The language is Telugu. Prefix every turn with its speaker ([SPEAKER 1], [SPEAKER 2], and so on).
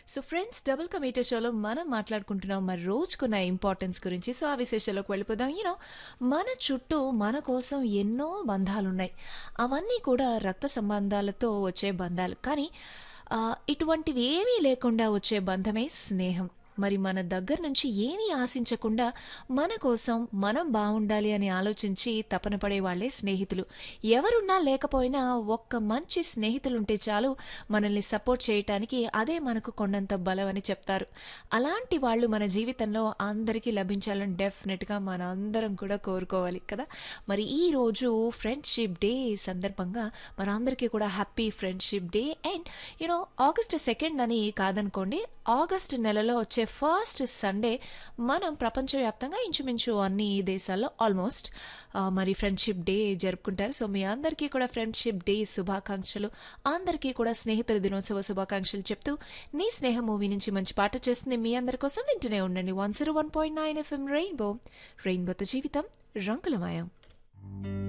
[SPEAKER 1] సో ఫ్రెండ్స్ డబుల్ కమీటా షోలో మనం మాట్లాడుకుంటున్నాం మరి రోజుకున్న ఇంపార్టెన్స్ గురించి సో ఆ విశేషాల్లోకి వెళ్ళిపోదాం యూనో మన చుట్టూ మన కోసం ఎన్నో బంధాలు ఉన్నాయి అవన్నీ కూడా రక్త సంబంధాలతో వచ్చే బంధాలు కానీ ఆ, ఇటువంటివి ఏమీ లేకుండా వచ్చే బంధమే స్నేహం మరి మన దగ్గర నుంచి ఏమీ ఆశించకుండా మన కోసం మనం బాగుండాలి అని ఆలోచించి తపన పడే వాళ్ళే స్నేహితులు ఎవరున్నా లేకపోయినా ఒక్క మంచి స్నేహితులు ఉంటే చాలు మనల్ని సపోర్ట్ చేయటానికి అదే మనకు కొండంత బలం అని చెప్తారు అలాంటి వాళ్ళు మన జీవితంలో అందరికీ లభించాలని డెఫినెట్గా మన అందరం కూడా కోరుకోవాలి కదా మరి ఈ రోజు ఫ్రెండ్షిప్ డే సందర్భంగా మనందరికీ కూడా happy friendship day and you know August second అని కాదనుకోండి ఆగస్ట్ నెలలో వచ్చే ఫస్ట్ సండే మనం ప్రపంచవ్యాప్తంగా ఇంచుమించు అన్ని దేశాల్లో ఆల్మోస్ట్ ఆ, మరి ఫ్రెండ్షిప్ డే జరుపుకుంటారు సో మీ అందరికీ కూడా ఫ్రెండ్షిప్ డే శుభాకాంక్షలు అందరికీ కూడా స్నేహితుల దినోత్సవ శుభాకాంక్షలు చెప్తూ నీ స్నేహం మూవీ నుంచి మంచి పాట చేస్తుంది మీ అందరి కోసం వింటూనే ఉండండి one zero one point nine FM rainbow రెయిన్బోతో జీవితం రంగులమయం